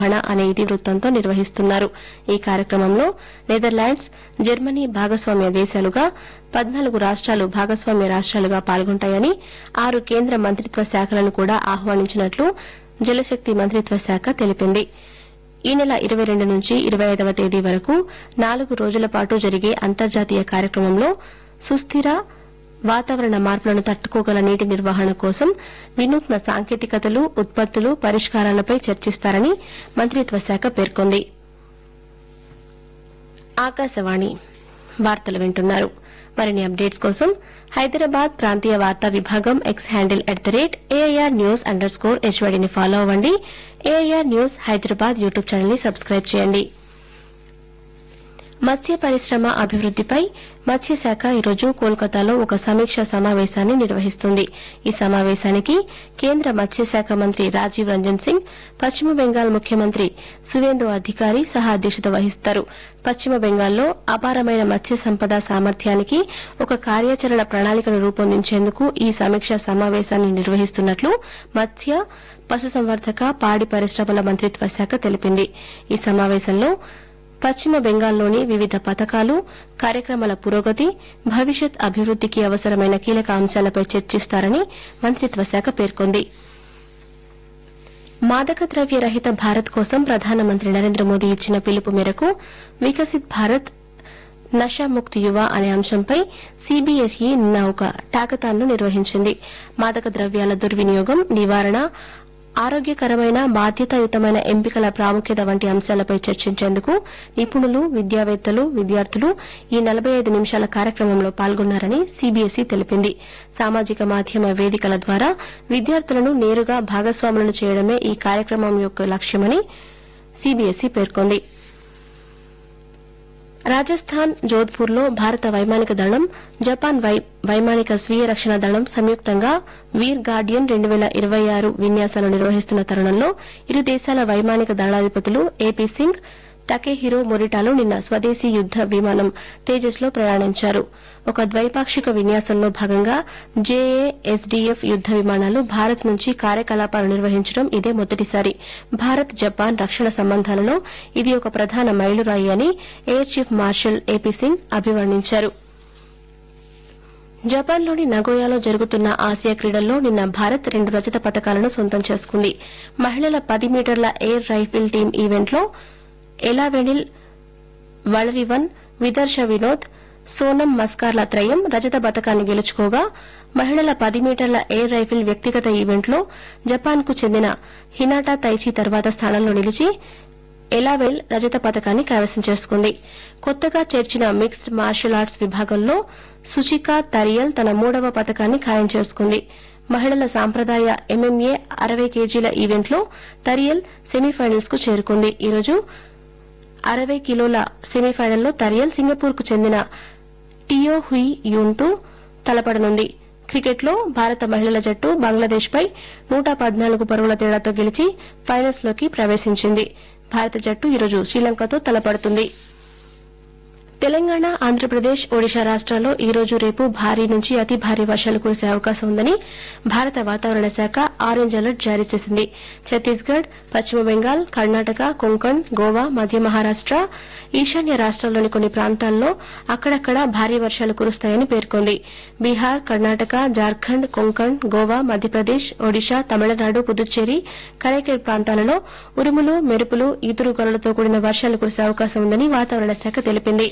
నిర్వహణ అనే ఇతివృత్తంతో నిర్వహిస్తున్నారు ఈ కార్యక్రమంలో నెదర్లాండ్స్ జర్మనీ భాగస్వామ్య దేశాలుగా పద్నాలుగు రాష్ట్రాలు భాగస్వామ్య రాష్ట్రాలుగా పాల్గొంటాయని ఆరు కేంద్ర మంత్రిత్వ శాఖలను కూడా ఆహ్వానించినట్లు జలశక్తి మంత్రిత్వ శాఖ తెలిపింది ఈ నెల ఇరవై రెండు నుంచి ఇరవై ఐదవ తేదీ వరకు నాలుగు రోజుల పాటు జరిగే అంతర్జాతీయ కార్యక్రమంలో సుస్థిర వాతావరణ మార్పులను తట్టుకోగల నీటి నిర్వహణ కోసం వినూత్న సాంకేతికతలు ఉత్పత్తులు పరిష్కారాలపై చర్చిస్తారని మంత్రిత్వ శాఖ పేర్కొంది ఆకాశవాణి వార్తలు వింటున్నారు మరిన్ని అప్డేట్స్ కోసం హైదరాబాద్ ప్రాంతీయ వార్తా విభాగం X handle at the rate AIR news underscore స్కోర్ హెచ్వైడీని ఫాలో అవ్వండి AIR news Hyderabad YouTube channel ని సబ్స్క్రైబ్ చేయండి మత్స్య పరిశ్రమ అభివృద్దిపై మత్స్యశాఖ ఈరోజు కోల్కతాలో ఒక సమీక్షా సమావేశాన్ని నిర్వహిస్తుంది ఈ సమావేశానికి కేంద్ర మత్స్యశాఖ మంత్రి రాజీవ్ రంజన్ సింగ్ పశ్చిమ బెంగాల్ ముఖ్యమంత్రి సువేందు అధికారి సహా అధ్యక్షత వహిస్తారు పశ్చిమ బెంగాల్లో అపారమైన మత్స్య సంపద సామర్థ్యానికి ఒక కార్యాచరణ ప్రణాళికను రూపొందించేందుకు ఈ సమీక్షా సమావేశాన్ని నిర్వహిస్తున్నట్లు మత్స్య పశుసంవర్ధక పాడి పరిశ్రమల మంత్రిత్వ శాఖ తెలిపింది ఈ సమావేశంలో పశ్చిమ బెంగాల్లోని వివిధ పథకాలు కార్యక్రమాల పురోగతి భవిష్యత్ అభివృద్దికి అవసరమైన కీలక అంశాలపై చర్చిస్తారని మంత్రిత్వ శాఖ పేర్కొంది మాదక ద్రవ్య రహిత భారత్ కోసం ప్రధానమంత్రి నరేంద్ర మోదీ ఇచ్చిన పిలుపు మేరకు వికసిత్ భారత్ నషాముక్త్ యువ అనే అంశంపై సీబీఎస్ఈ నిన్న ఒక టాకతాన్ను నిర్వహించింది మాదక ద్రవ్యాల దుర్వినియోగం నివారణ ఆరోగ్యకరమైన బాధ్యతాయుతమైన ఎంపికల ప్రాముఖ్యత వంటి అంశాలపై చర్చించేందుకు నిపుణులు విద్యావేత్తలు విద్యార్థులు ఈ నలభై ఐదు నిమిషాల కార్యక్రమంలో పాల్గొన్నారని సీబీఎస్ఈ తెలిపింది సామాజిక మాధ్యమ వేదికల ద్వారా విద్యార్థులను నేరుగా భాగస్వాములను చేయడమే ఈ కార్యక్రమం యొక్క లక్ష్యమని సీబీఎస్ఈ పేర్కొంది రాజస్థాన్ జోధ్పూర్లో భారత వైమానిక దళం జపాన్ వై- వైమానిక స్వీయ రక్షణ దళం సంయుక్తంగా వీర్ గార్డియన్ రెండు వేల ఇరవై ఆరు విన్యాసాలు నిర్వహిస్తున్న తరుణంలో ఇరు దేశాల వైమానిక దళాధిపతులు ఏపీ సింగ్ టకేహిరో మొరిటాలో నిన్న స్వదేశీ యుద్ద విమానం తేజస్ లో ప్రయాణించారు ఒక ద్వైపాక్షిక విన్యాసంలో భాగంగా జేఏఎస్డీఎఫ్ యుద్ద విమానాలు భారత్ నుంచి కార్యకలాపాలు నిర్వహించడం ఇదే మొదటిసారి భారత్ జపాన్ రక్షణ సంబంధాలలో ఇది ఒక ప్రధాన మైలురాయి అని air chief marshal AP Singh అభివర్ణించారు జపాన్లోని నగోయాలో జరుగుతున్న ఆసియా క్రీడల్లో నిన్న భారత్ రెండు రజత పతకాలను సొంతం చేసుకుంది మహిళల పది మీటర్ల ఎయిర్ రైఫిల్ టీం ఈవెంట్లో ఎలావెనిల్ వలరివన్ విదర్శ వినోద్ సోనం మస్కార్ల త్రయం రజత పతకాన్ని గెలుచుకోగా మహిళల పది మీటర్ల ఎయిర్ రైఫిల్ వ్యక్తిగత ఈవెంట్లో జపాన్ కు చెందిన హినాటా తైచి తర్వాత స్థానంలో నిలిచి ఎలావెల్ రజత పతకాన్ని కైవసం చేసుకుంది కొత్తగా చేర్చిన మిక్స్డ్ మార్షల్ ఆర్ట్స్ విభాగంలో సుచికా తరియల్ తన మూడవ పతకాన్ని ఖాయం చేసుకుంది మహిళల సాంప్రదాయ ఎంఎంఏ అరవై కేజీల ఈవెంట్లో తరియల్ సెమీఫైనల్స్ కు చేరుకుంది ఈరోజు అరవై కిలోల సెమీఫైనల్లో తరియల్ సింగపూర్ కు చెందిన టియో హుయి యూన్తో తలపడనుంది క్రికెట్లో భారత మహిళల జట్టు బంగ్లాదేశ్ పై నూట పద్నాలుగు పరుగుల తేడాతో గెలిచి ఫైనల్స్ లోకి ప్రవేశించింది భారత జట్టు ఈరోజు శ్రీలంకతో తలపడుతుంది తెలంగాణ ఆంధ్రప్రదేశ్ ఒడిశా రాష్ట్రాల్లో ఈ రోజు రేపు భారీ నుంచి అతి భారీ వర్షాలు కురిసే అవకాశం ఉందని భారత వాతావరణ శాఖ ఆరెంజ్ అలర్ట్ జారీ చేసింది ఛత్తీస్గఢ్ పశ్చిమ బెంగాల్ కర్ణాటక కొంకణ్ గోవా మధ్య మహారాష్ట ఈశాన్య రాష్ట్రాల్లోని కొన్ని ప్రాంతాల్లో అక్కడక్కడ భారీ వర్షాలు కురుస్తాయని పేర్కొంది బీహార్ కర్ణాటక జార్ఖండ్ కొంకణ్ గోవా మధ్యప్రదేశ్ ఒడిశా తమిళనాడు పుదుచ్చేరి కరైకల్ ప్రాంతాలలో ఉరుములు మెరుపులు ఈదురుగాలులతో కూడిన వర్షాలు కురిసే అవకాశం ఉందని వాతావరణ శాఖ తెలిపింది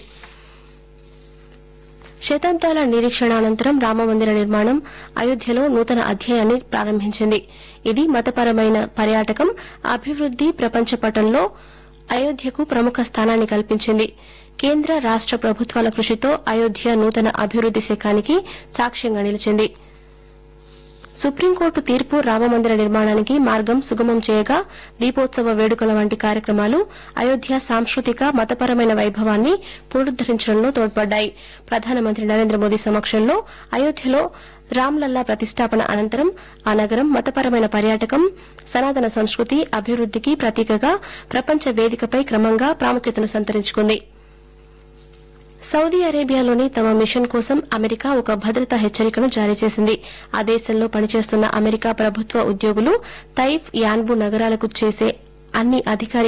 శతాబ్దాల నిరీక్షణ అనంతరం రామమందిర నిర్మాణం అయోధ్యలో నూతన అధ్యాయాన్ని ప్రారంభించింది ఇది మతపరమైన పర్యాటకం అభివృద్ది ప్రపంచ పటంలో అయోధ్యకు ప్రముఖ స్థానాన్ని కల్పించింది కేంద్ర రాష్ట ప్రభుత్వాల కృషితో అయోధ్య నూతన అభివృద్ది శకానికి సాక్ష్యంగా నిలిచింది సుప్రీంకోర్టు తీర్పు రామమందిర నిర్మాణానికి మార్గం సుగమం చేయగా దీపోత్సవ వేడుకల వంటి కార్యక్రమాలు అయోధ్య సాంస్కృతిక మతపరమైన వైభవాన్ని పునరుద్దరించడంలో తోడ్పడ్డాయి ప్రధానమంత్రి నరేంద్ర మోదీ సమక్షంలో అయోధ్యలో రామ్లల్లా ప్రతిష్టాపన అనంతరం ఆ నగరం మతపరమైన పర్యాటకం సనాతన సంస్కృతి అభివృద్దికి ప్రతీకగా ప్రపంచ వేదికపై క్రమంగా ప్రాముఖ్యతను సంతరించుకుంది సౌదీ అరేబియాలోని తమ మిషన్ కోసం అమెరికా ఒక భద్రతా హెచ్చరికను జారీ చేసింది ఆ దేశంలో పనిచేస్తున్న అమెరికా ప్రభుత్వ ఉద్యోగులు తైఫ్ యాన్బు నగరాలకు చేసే అన్ని అధికారిక